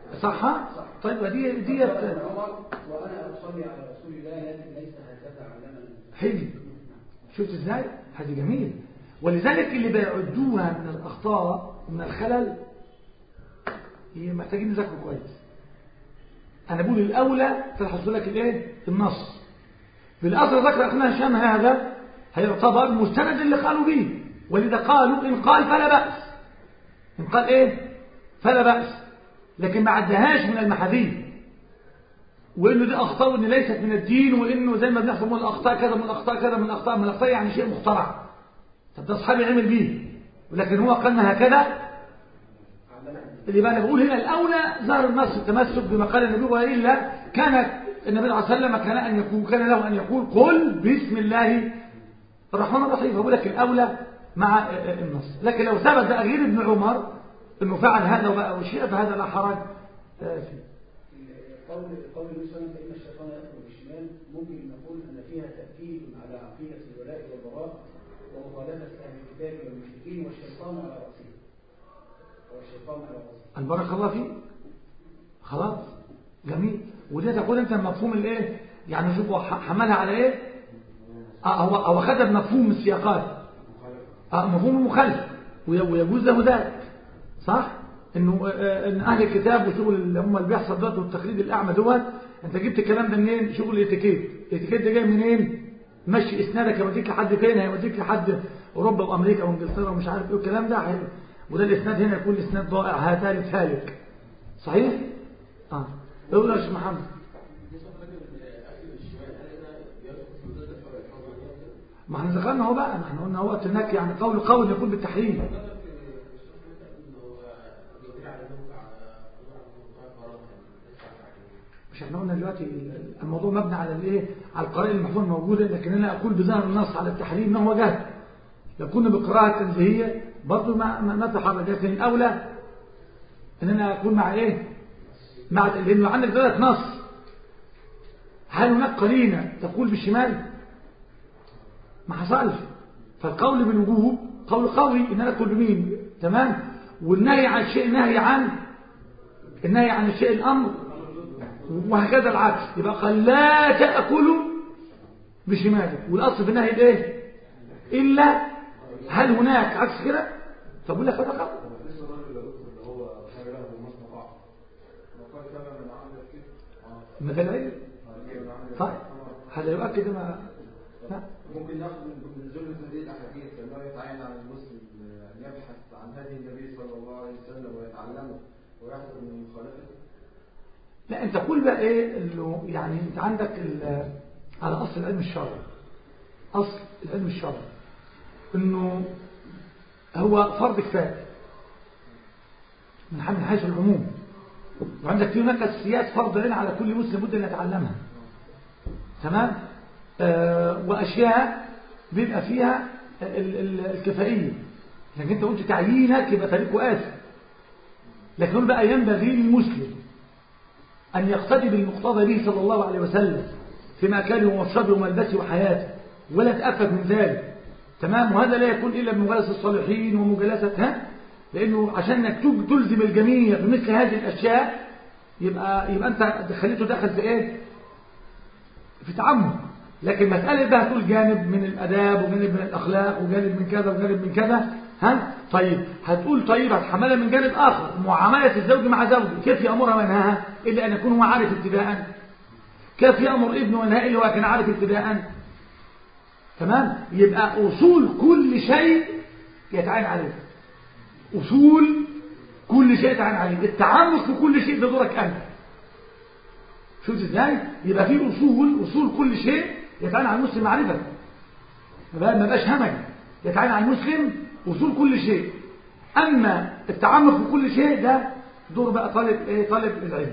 صح ها؟ طيب دي ديت ابن عمر وانا اصلي على رسول الله لكن ليس هكذا علمنا حلو شفت ازاي هذه جميل ولذلك اللي بيعدوها من الاخطاء ومن الخلل هي محتاجين نذاكروا كويس انا بقول الاولى تلحظوا لك الايه النص بالاصل ذكر اخونا هشام هذا هيعتبر مستند اللي قالوا به ولذا قالوا ان قال فلا باس ان قال ايه فلا باس لكن ما عدهاش من المحاذير وانه دي اخطاء وان ليست من الدين وانه زي ما بنحسب من الاخطاء كذا من الاخطاء كذا من الاخطاء من الاخطاء يعني شيء مخترع طب ده اصحابي عمل بيه ولكن هو قالنا هكذا اللي بقى انا بقول هنا الاولى ظهر النص التمسك بما قال النبي والا كان النبي صلى الله عليه وسلم كان ان يقول كان له ان يقول قل بسم الله الرحمن الرحيم فبقول لك الاولى مع النص لكن لو ثبت بقى غير ابن عمر انه فعل هذا وبقى وشيء فهذا لا حرج فيه قول قول النبي صلى الله عليه وسلم فان الشيطان يدخل بالشمال ممكن نقول ان فيها تاكيد على عقيده الولاء والبراء ومخالفه اهل الكتاب والمشركين والشيطان على راسهم والشيطان على راسهم البارك الله فيه خلاص جميل ودي تقول انت المفهوم الايه يعني شوف هو حملها على ايه اه هو هو خد بمفهوم السياقات اه مفهوم المخالفه ويجوز له ذلك صح انه آه ان اهل الكتاب وشغل اللي هم اللي بيحصل دلوقتي والتقليد الاعمى دوت انت جبت الكلام ده منين شغل الاتيكيت الاتيكيت ده جاي منين مشي اسنادك يوديك لحد فين هيوديك لحد اوروبا وامريكا وانجلترا ومش عارف ايه الكلام ده هي- وده الاسناد هنا يكون اسناد ضائع هذا هالك صحيح اه يقول يا شيخ محمد ما احنا ذكرنا هو بقى ما احنا قلنا هو هناك يعني قول قول يكون بالتحريم مش احنا قلنا دلوقتي الموضوع مبني على الايه على القرائن المحفوظه الموجوده لكن انا اقول بظاهر النص على التحريم ما هو جهل لو كنا بالقراءه التنزيهيه برضه ما ما ما في حرج لكن الاولى ان انا اكون مع ايه مع لانه عندك ثلاث نص هل هناك قرينه تقول بالشمال ما حصلش فالقول بالوجوب قول قوي ان انا اكل بمين تمام والنهي عن الشيء نهي عن النهي عن الشيء الامر وهكذا العكس يبقى قال لا تاكلوا بشمالك والاصل في النهي الايه الا هل هناك عكس كده فبقول لك هذا قول لسه الراجل اللي قلت اللي هو حاجه له مصنع بعض لو قال كما من عمل كده اه ما ده العلم هذا من عمل طيب هذا يؤكد ما لا ممكن ناخذ من من جملة هذه الأحاديث أنه يتعين على المسلم أن يبحث عن هدي النبي صلى الله عليه وسلم ويتعلمه ويحذر من مخالفته لا انت قول بقى ايه اللي يعني انت عندك ال- على اصل العلم الشرعي اصل العلم الشرعي انه هو فرض كفايه من من حيث العموم وعندك في هناك اساسيات فرض عين على كل مسلم بد ان يتعلمها تمام آه واشياء بيبقى فيها ال- ال- الكفائيه لكن انت قلت تعيينك يبقى طريقه قاسي لكن بقى ينبغي للمسلم أن يقتدي بالمقتضى به صلى الله عليه وسلم في مأكله ومشربه وملبسه وحياته ولا تأفد من ذلك تمام وهذا لا يكون إلا بمجالسة الصالحين ومجالسة ها لأنه عشان انك تج- تلزم الجميع بمثل هذه الأشياء يبقى يبقى أنت خليته دخل في إيه؟ في تعمق لكن مسألة بقى تقول جانب من الأداب وجانب من الأخلاق وجانب من كذا وجانب من كذا ها طيب هتقول طيب هتحملها من جانب آخر معاملة الزوج مع زوجه كيف يأمرها وينهاها إلا أن يكون هو عارف ابتداء كيف يأمر ابنه وينهى إلا هو كان عارف ابتداء تمام يبقى أصول كل شيء يتعين عليه أصول كل شيء يتعين عليه التعمق في كل شيء ده دورك أنت شوف ازاي يبقى في اصول اصول كل شيء يتعين على المسلم معرفه ما بقى- ما بقاش همج يتعين على المسلم اصول كل شيء اما التعمق في كل شيء ده دور بقى طالب ايه طالب العلم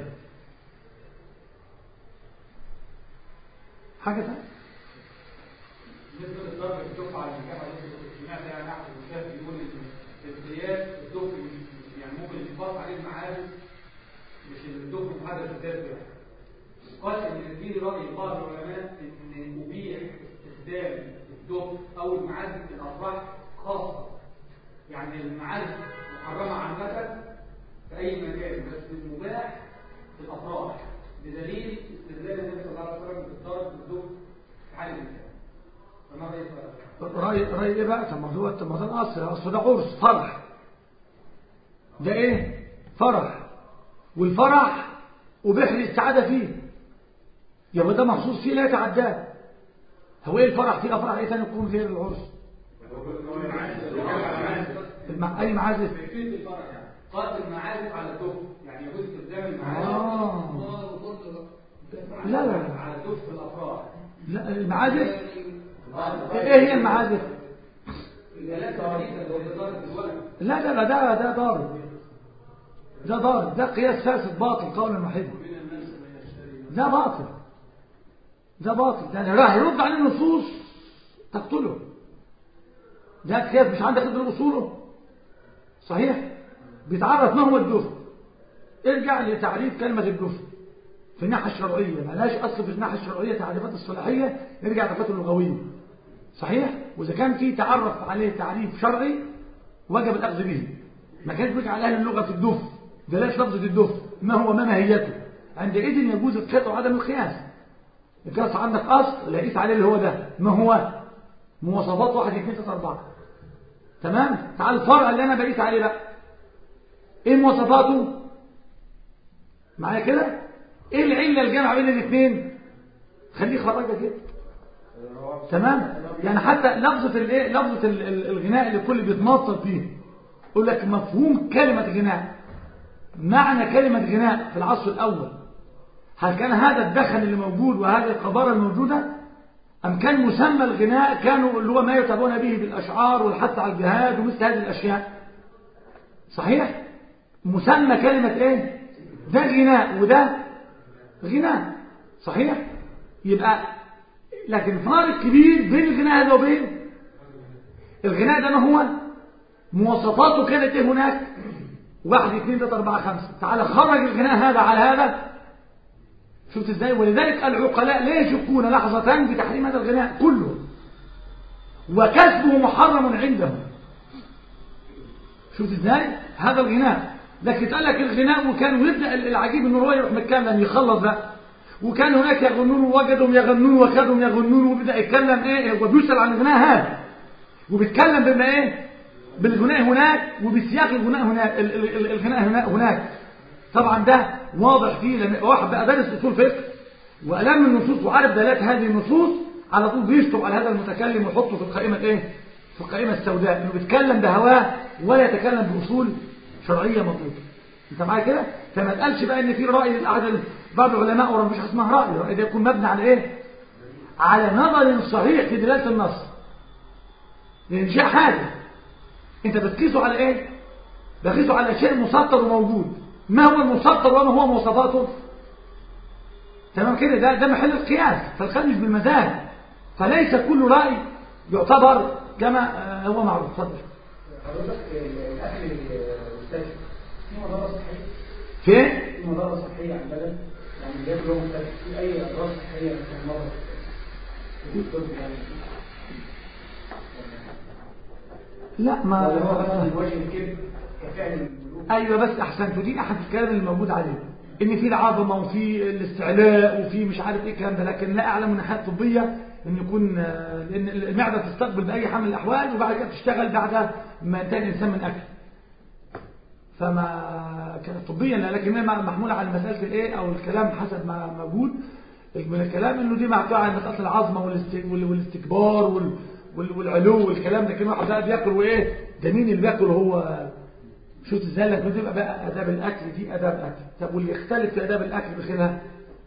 حاجه ثانيه بالنسبه للضرب الدف على النجاح سمعت يعني احد الشباب بيقول ان القياس الدف يعني ممكن يتباط عليه المعارف مش الدف بهذا الكتاب يعني قال ان في راي بعض العلماء ان ابيح استخدام الدف او المعازف في الافراح خاصه يعني المعازف محرمه عامه في اي مكان بس مباح في الافراح بدليل استدلال النبي صلى الله عليه وسلم بالضرب بالدب في حال النكاح فما رايك بقى؟ رأي رأي ايه بقى طب ما هو طب ما ده الاصل الاصل ده عرس فرح ده ايه فرح والفرح وبحر السعاده فيه يبقى ده مخصوص فيه لا يتعداه هو ايه الفرح فيه افراح ايه تاني يكون غير العرس المع... اي معازف كيفيه الفرح يعني قاتل المعازف على الدف يعني يجوز استخدام المعازف آه. لا لا لا على الدف في الافراح لا المعازف ايه هي المعازف الالات الحديثه اللي ظهرت دلوقتي لا لا لا ده ده ضارب ده ضارب ده قياس فاسد باطل قولا واحدا ده باطل ده باطل يعني راح يرد عليه النصوص تقتله ده قياس مش عندك ابن اصوله صحيح بيتعرف ما هو الدفن ارجع لتعريف كلمة الدفن في الناحية الشرعية ملهاش أصل في الناحية الشرعية تعريفات الصلاحية ارجع تعريفات اللغوية صحيح وإذا كان في تعرف عليه تعريف شرعي وجب الأخذ به ما كانش بيجي على أهل اللغة في الدفن دلالة لفظة الدفن ما هو ما ماهيته عندئذ يجوز القياس وعدم القياس القياس عندك أصل لا يقيس عليه اللي هو ده ما هو مواصفات واحد اثنين ثلاثة أربعة تمام تعال الفرع اللي أنا بقيس عليه بقى إيه مواصفاته معايا كده إيه العلة الجامعة بين الاثنين خليه خرجها كده تمام يعني حتى لفظة الايه لفظة ال- ال- الغناء اللي الكل بيتنطط فيه يقول لك مفهوم كلمة غناء معنى كلمة غناء في العصر الأول هل كان هذا الدخل اللي موجود وهذه القذارة الموجودة أم كان مسمى الغناء كانوا اللي هو ما يتبون به بالأشعار والحث على الجهاد ومثل هذه الأشياء صحيح مسمى كلمة ايه ده غناء وده غناء صحيح يبقى لكن فارق كبير بين الغناء هذا وبين الغناء ده ما هو مواصفاته كانت ايه هناك واحد اثنين ثلاثة أربعة خمسة تعالى خرج الغناء هذا على هذا شفت ازاي ولذلك العقلاء لا يشكون لحظة بتحريم هذا الغناء كله وكسبه محرم عندهم شفت ازاي هذا الغناء لكن قال لك الغناء وكان يبدا العجيب انه هو يروح متكلم يخلص بقى وكان هناك يغنون ووجدهم يغنون وكادهم يغنون وبدا يتكلم ايه وبيسال عن الغناء هذا وبيتكلم بما ايه بالغناء هناك وبسياق الغناء هناك ال- ال- ال- الغناء هناك هناك طبعا ده واضح فيه لما يبقى واحد بقى دارس اصول فقه والام النصوص وعارف دلالات هذه النصوص على طول بيشطب على هذا المتكلم ويحطه في القائمه ايه في القائمه السوداء انه بيتكلم بهواه ولا يتكلم باصول شرعيه مضبوطه انت معايا كده فما تقالش بقى ان في راي احد بعض العلماء ورا مفيش حاجه اسمها راي الراي ده يكون مبني على ايه على نظر صحيح في دلاله النص لان شيء حاجه انت بتقيسه على ايه بقيسه على شيء مسطر وموجود ما هو المسطر وما هو مواصفاته تمام كده ده ده محل القياس فالخارج مش بالمزاج فليس كل راي يعتبر كما آه، هو معروف اتفضل حضرتك الاكل المستشفى في مضره صحيه فين في مضره صحيه على البدن يعني بياكل يوم مختلف في اي اضرار صحيه مثلا مرض في الطب يعني لا ولا هو مثلا ما وجه الكبد كفعل من الملوك ايوه بس احسنت ودي احد الكلام اللي موجود عليه ان في العظمه وفي الاستعلاء وفي مش عارف ايه الكلام ده لكن لا اعلم من الناحيه الطبيه ان يكون آه، لان المعده تستقبل باي حال من الاحوال وبعد كده تشتغل بعد ما ينتهي الانسان من اكل فما كانت طبيا لا لكن هي محموله على مساله الايه او الكلام حسب ما موجود من الكلام انه دي معتوعه على مساله العظمه والاست- وال- والاستكبار وال- وال- والعلو والكلام ده كان واحد بقى بياكل وايه ده مين اللي بياكل هو شفت ازاي لك بتبقى بقى اداب الاكل دي اداب اكل طب واللي يختلف في اداب الاكل بخيرها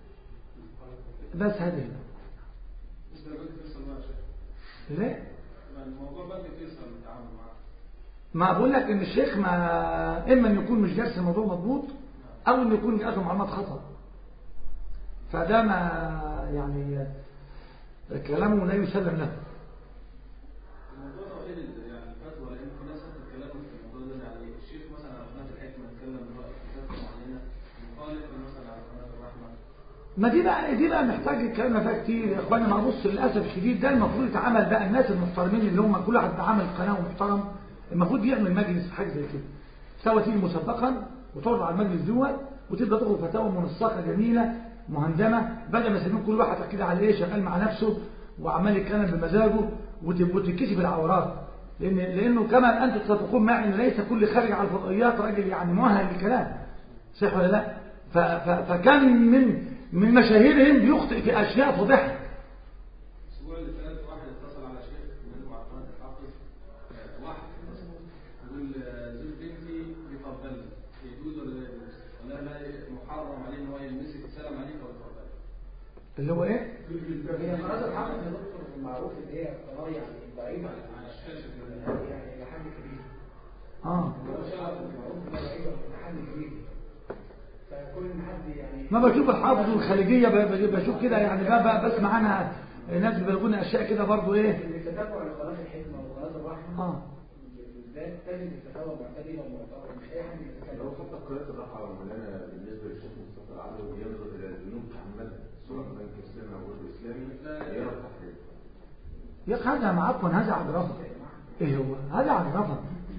بس هذه مش ده بنك فيصل بقى يا شيخ ليه ما الموضوع بنك فيصل التعامل معاه ما بقول لك ان الشيخ ما اما ان يكون مش دارس الموضوع مضبوط او ان يكون جاءته معلومات خطا فده ما يعني كلامه لا يسلم له الموضوع الوحيد اللي يعني الفتوى لان في ناس بتتكلم في الموضوع ده يعني الشيخ مثلا على قناه الحكمه اتكلم دلوقتي في فتوى معينه مخالف مثلا على قناه الرحمه ما دي بقى دي بقى محتاج الكلام فيها كتير يا اخوانا ما بص للاسف الشديد ده المفروض يتعمل بقى الناس المحترمين اللي هم كل واحد عامل قناه محترم المفروض يعمل مجلس في حاجه زي كده سواء تيجي مسبقا وتقعد على المجلس دوت وتبدا تخرج فتاوى منسقه جميله مهندمه بدل ما يسيبون كل واحد كده على ايه شغال مع نفسه وعمال يتكلم بمزاجه وتب- وتتكشف العورات لان لانه كما انتم تتفقون معي ان ليس كل خارج على الفضائيات راجل يعني مؤهل للكلام صح ولا لا ف- ف- فكم من من مشاهيرهم بيخطئ في اشياء فضحه الاسبوع اللي فات واحد اتصل على شيخ من على قناه الحافظ آه، واحد اتصل يقول آه، زوج بنتي بيقبلني يجوز ولا لا يجوز؟ قال لها لا محرم عليه ان هو يلمسك السلام عليك او يقبلك اللي هو ايه هي قناه الحق يا دكتور معروف ان هي قناه يعني ضعيفه على الشاشه كده يعني الى حد كبير اه معروف انها ضعيفه الى حد كبير فكل ما حد يعني ما بشوف الحافظ والخليجيه ب- ب- بشوف كده يعني ب- ب- بسمع عنها ناس بيبلغون اشياء كده برضو ايه التتبع لقناه الحكمه وقناه الرحمه اه بالذات تجد الفتاوى معتدله ومعتبره مش اي حد لو يتكلم حتى قراءة الرقعة مولانا بالنسبة للشيخ مصطفى العدوي ينظر إلى الذنوب تحملها سواء بنك إسلامي أو غير إسلامي يرى التحريم. يا اخي هذا معفوا هذا عجرفه ايه هو هذا عجرفه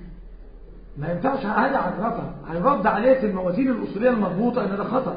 ما ينفعش هذا عجرفه هيرد عليه في الموازين الاصوليه المضبوطه ان ده خطا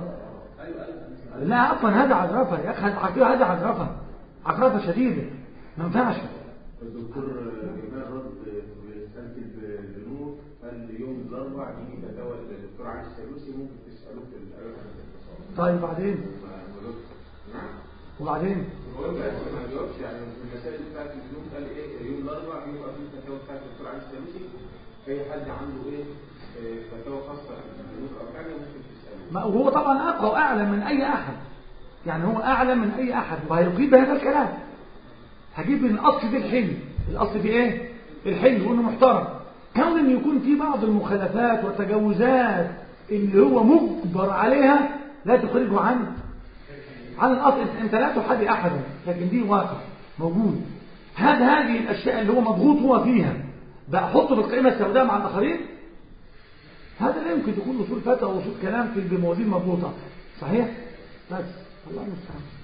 لا عفوا هذا عجرفه يا اخي الحقيقه هذا عجرفه عجرفه شديده ما ينفعش الدكتور جمال رد بمسألة الذنوب قال يوم الأربع يجي فتاوى الدكتور علي السالوسي ممكن تسأله في الآيات عن الاتصال. طيب بعدين ما ما جاوبش. نعم وبعدين هو بس ما جاوبش يعني في المسائل بتاعت الذنوب قال ايه يوم الاربع بيبقى في الفتاوى بتاعت الدكتور علي السالوسي اي حد عنده ايه إيه، فتاوى خاصه بالذنوب او حاجه ممكن تساله ما وهو طبعا اقوى واعلم من اي احد يعني هو اعلم من اي احد وهيقيم بهذا الكلام هجيب من الاصل في الحل الاصل في ايه الحل وانه محترم كون ان يكون في بعض المخالفات والتجاوزات اللي هو مجبر عليها لا تخرجه عن عن الاصل انت- انت لا تحدي احدا لكن دي واقع موجود هذا هذه الاشياء اللي هو مضغوط هو فيها بقى احطه في القائمه السوداء مع الاخرين هذا لا يمكن تكون وصول فتوى ووصول كلام في بمواضيع مضبوطه صحيح بس الله المستعان